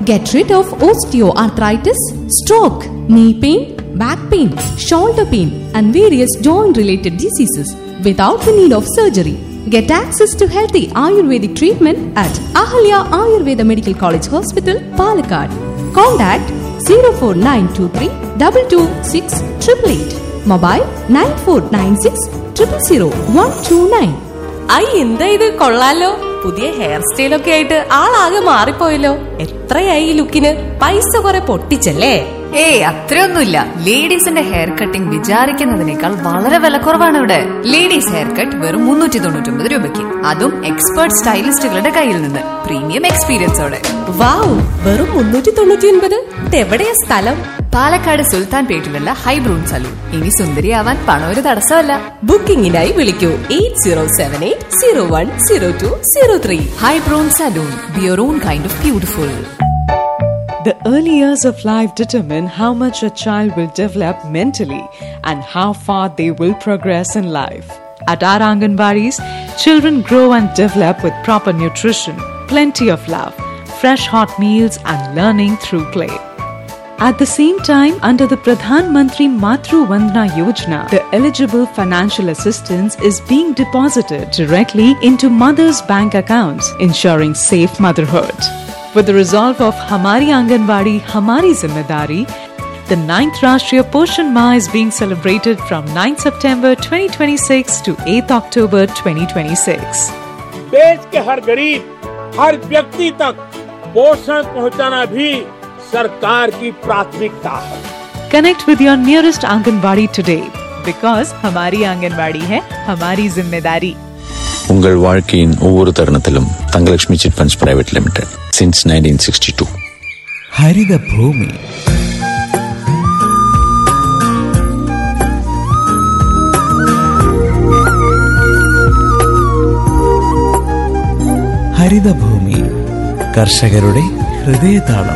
Get rid of osteoarthritis, stroke, knee pain, back pain, shoulder pain, and various joint related diseases without the need of surgery. Get access to healthy Ayurvedic treatment at Ahalya Ayurveda Medical College Hospital, Palakkad. Contact 04923 226 888. Mobile 9496 000 129. ഐ എന്താ ഇത് കൊള്ളാലോ പുതിയ hair സ്റ്റൈലൊക്കെ ആയിട്ട് ആളാകെ മാറിപ്പോയല്ലോ എത്രയായി ഈ ലുക്കിന് പൈസ കുറെ പൊട്ടിച്ചല്ലേ ഏയ് അത്രയൊന്നുമില്ല ലേഡീസിന്റെ ഹെയർ കട്ടിംഗ് വിചാരിക്കുന്നതിനേക്കാൾ വളരെ വിലക്കുറവാണ് ഇവിടെ ലേഡീസ് ഹെയർ കട്ട് വെറും മുന്നൂറ്റി തൊണ്ണൂറ്റി ഒമ്പത് രൂപയ്ക്ക് അതും എക്സ്പേർട്ട് സ്റ്റൈലിസ്റ്റുകളുടെ കയ്യിൽ നിന്ന് പ്രീമിയം എക്സ്പീരിയൻസോടെ വാവ് വെറും മുന്നൂറ്റി തൊണ്ണൂറ്റി ഒൻപത് ഇതെവിടെയാ സ്ഥലം പാലക്കാട് സുൽത്താൻ പേട്ടിലുള്ള ഹൈബ്രൂൺ സലൂൺ ഇനി സുന്ദരിയാവാൻ പണം ഒരു തടസ്സമല്ല ബുക്കിംഗിനായി വിളിക്കൂ eight zero seven eight zero one zero two zero three ഹൈബ്രൂൺ salon be your own kind of beautiful The early years of life determine how much a child will develop mentally and how far they will progress in life. At our Anganwadis, children grow and develop with proper nutrition, plenty of love, fresh hot meals, and learning through play. At the same time, under the Pradhan Mantri Matru Vandana Yojana, the eligible financial assistance is being deposited directly into mothers' bank accounts, ensuring safe motherhood. With the resolve of Hamari Anganwadi, Hamari Zimmedari, the 9th Rashtriya Poshan Ma is being celebrated from 9 September 2026 to 8 October 2026. देश के हर गरीब हर व्यक्ति तक पोषण पहुंचाना भी सरकार की प्राथमिकता है Connect with your nearest Anganwadi today because Hamari Anganwadi hai Hamari Zimmedari. உங்கள் வாழ்க்கையின் ஒவ்வொரு தருணத்திலும் Thangalakshmi chit funds private limited since nineteen sixty two ഹരിതഭൂമി ഹരിതഭൂമി കർഷകരുടെ ഹൃദയതാളം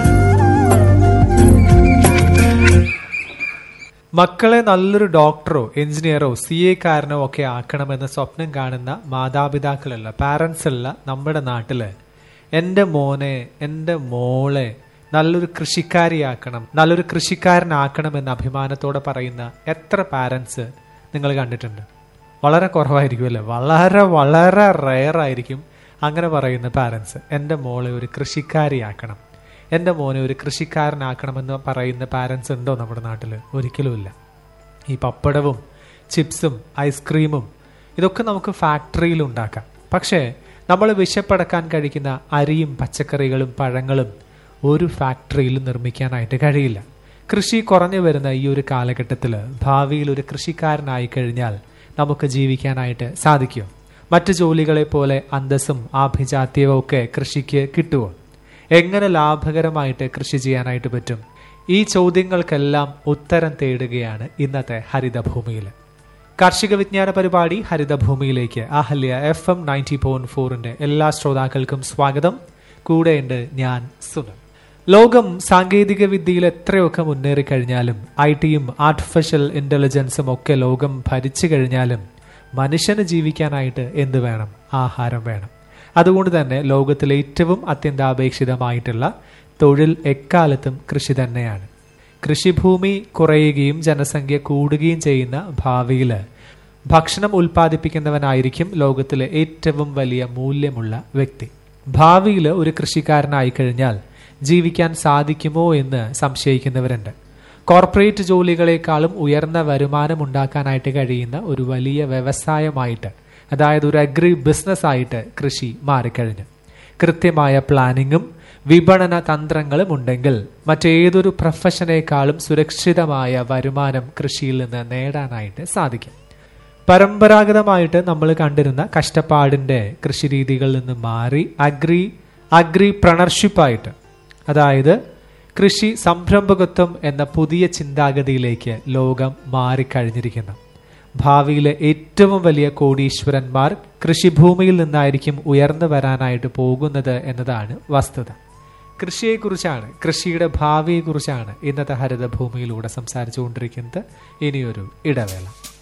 മക്കളെ നല്ലൊരു ഡോക്ടറോ എഞ്ചിനീയറോ സി എക്കാരനോ ഒക്കെ ആക്കണമെന്ന് സ്വപ്നം കാണുന്ന മാതാപിതാക്കളുള്ള പാരൻസ് ഉള്ള നമ്മുടെ നാട്ടില് എൻ്റെ മോനെ എൻ്റെ മോളെ നല്ലൊരു കൃഷിക്കാരിയാക്കണം നല്ലൊരു കൃഷിക്കാരനാക്കണം എന്ന് അഭിമാനത്തോടെ പറയുന്ന എത്ര പാരൻസ് നിങ്ങൾ കണ്ടിട്ടുണ്ട് വളരെ കുറവായിരിക്കും അല്ലേ വളരെ വളരെ റെയർ ആയിരിക്കും അങ്ങനെ പറയുന്ന പാരൻസ് എൻ്റെ മോളെ ഒരു കൃഷിക്കാരിയാക്കണം എൻ്റെ മോനെ ഒരു കൃഷിക്കാരനാക്കണമെന്ന് പറയുന്ന പാരൻസ് ഉണ്ടോ നമ്മുടെ നാട്ടിൽ ഒരിക്കലുമില്ല ഈ പപ്പടവും ചിപ്സും ഐസ്ക്രീമും ഇതൊക്കെ നമുക്ക് ഫാക്ടറിയിൽ ഉണ്ടാക്കാം പക്ഷേ നമ്മൾ വിശപ്പടക്കാൻ കഴിക്കുന്ന അരിയും പച്ചക്കറികളും പഴങ്ങളും ഒരു ഫാക്ടറിയിലും നിർമ്മിക്കാനായിട്ട് കഴിയില്ല കൃഷി കുറഞ്ഞു വരുന്ന ഈ ഒരു കാലഘട്ടത്തിൽ ഭാവിയിൽ ഒരു കൃഷിക്കാരനായി കഴിഞ്ഞാൽ നമുക്ക് ജീവിക്കാനായിട്ട് സാധിക്കുമോ മറ്റു ജോലികളെ പോലെ അന്തസ്സും ആഭിജാത്യവും ഒക്കെ കൃഷിക്ക് കിട്ടുമോ എങ്ങനെ ലാഭകരമായിട്ട് കൃഷി ചെയ്യാനായിട്ട് പറ്റും ഈ ചോദ്യങ്ങൾക്കെല്ലാം ഉത്തരം തേടുകയാണ് ഇന്നത്തെ ഹരിതഭൂമിയിൽ കാർഷിക വിജ്ഞാന പരിപാടി ഹരിതഭൂമിയിലേക്ക് Ahalya F M ninety point ഫോറിന്റെ എല്ലാ ശ്രോതാക്കൾക്കും സ്വാഗതം കൂടെയുണ്ട് ഞാൻ സുനൽ ലോകം സാങ്കേതിക വിദ്യയിൽ എത്രയൊക്കെ മുന്നേറിക്കഴിഞ്ഞാലും ഐ ടിയും ആർട്ടിഫിഷ്യൽ ഇന്റലിജൻസും ഒക്കെ ലോകം ഭരിച്ചു കഴിഞ്ഞാലും മനുഷ്യന് ജീവിക്കാനായിട്ട് എന്ത് വേണം ആഹാരം വേണം അതുകൊണ്ട് തന്നെ ലോകത്തിലെ ഏറ്റവും അത്യന്താപേക്ഷിതമായിട്ടുള്ള തൊഴിൽ എക്കാലത്തും കൃഷി തന്നെയാണ് കൃഷിഭൂമി കുറയുകയും ജനസംഖ്യ കൂടുകയും ചെയ്യുന്ന ഭാവിയിൽ ഭക്ഷണം ഉൽപ്പാദിപ്പിക്കുന്നവനായിരിക്കും ലോകത്തിലെ ഏറ്റവും വലിയ മൂല്യമുള്ള വ്യക്തി ഭാവിയിൽ ഒരു കൃഷിക്കാരനായി കഴിഞ്ഞാൽ ജീവിക്കാൻ സാധിക്കുമോ എന്ന് സംശയിക്കുന്നവരുണ്ട് കോർപ്പറേറ്റ് ജോലികളെക്കാളും ഉയർന്ന വരുമാനം ഉണ്ടാക്കാനായിട്ട് കഴിയുന്ന ഒരു വലിയ വ്യവസായമായിട്ട് അതായത് ഒരു അഗ്രി ബിസിനസ് ആയിട്ട് കൃഷി മാറിക്കഴിഞ്ഞു കൃത്യമായ പ്ലാനിങ്ങും വിപണന തന്ത്രങ്ങളും ഉണ്ടെങ്കിൽ മറ്റേതൊരു പ്രൊഫഷനേക്കാളും സുരക്ഷിതമായ വരുമാനം കൃഷിയിൽ നിന്ന് നേടാനായിട്ട് സാധിക്കും പരമ്പരാഗതമായിട്ട് നമ്മൾ കണ്ടിരുന്ന കഷ്ടപ്പാടിന്റെ കൃഷിരീതികളിൽ നിന്ന് മാറി അഗ്രി അഗ്രി പ്രണർഷിപ്പായിട്ട് അതായത് കൃഷി സംരംഭകത്വം എന്ന പുതിയ ചിന്താഗതിയിലേക്ക് ലോകം മാറിക്കഴിഞ്ഞിരിക്കുന്നു ഭാവിയിലെ ഏറ്റവും വലിയ കോടീശ്വരന്മാർ കൃഷിഭൂമിയിൽ നിന്നായിരിക്കും ഉയർന്നു വരാനായിട്ട് പോകുന്നത് എന്നതാണ് വസ്തുത കൃഷിയെക്കുറിച്ചാണ് കൃഷിയുടെ ഭാവിയെക്കുറിച്ചാണ് ഇന്നത്തെ ഹരിതഭൂമിയിലൂടെ സംസാരിച്ചുകൊണ്ടിരിക്കുന്നത് ഇനിയൊരു ഇടവേള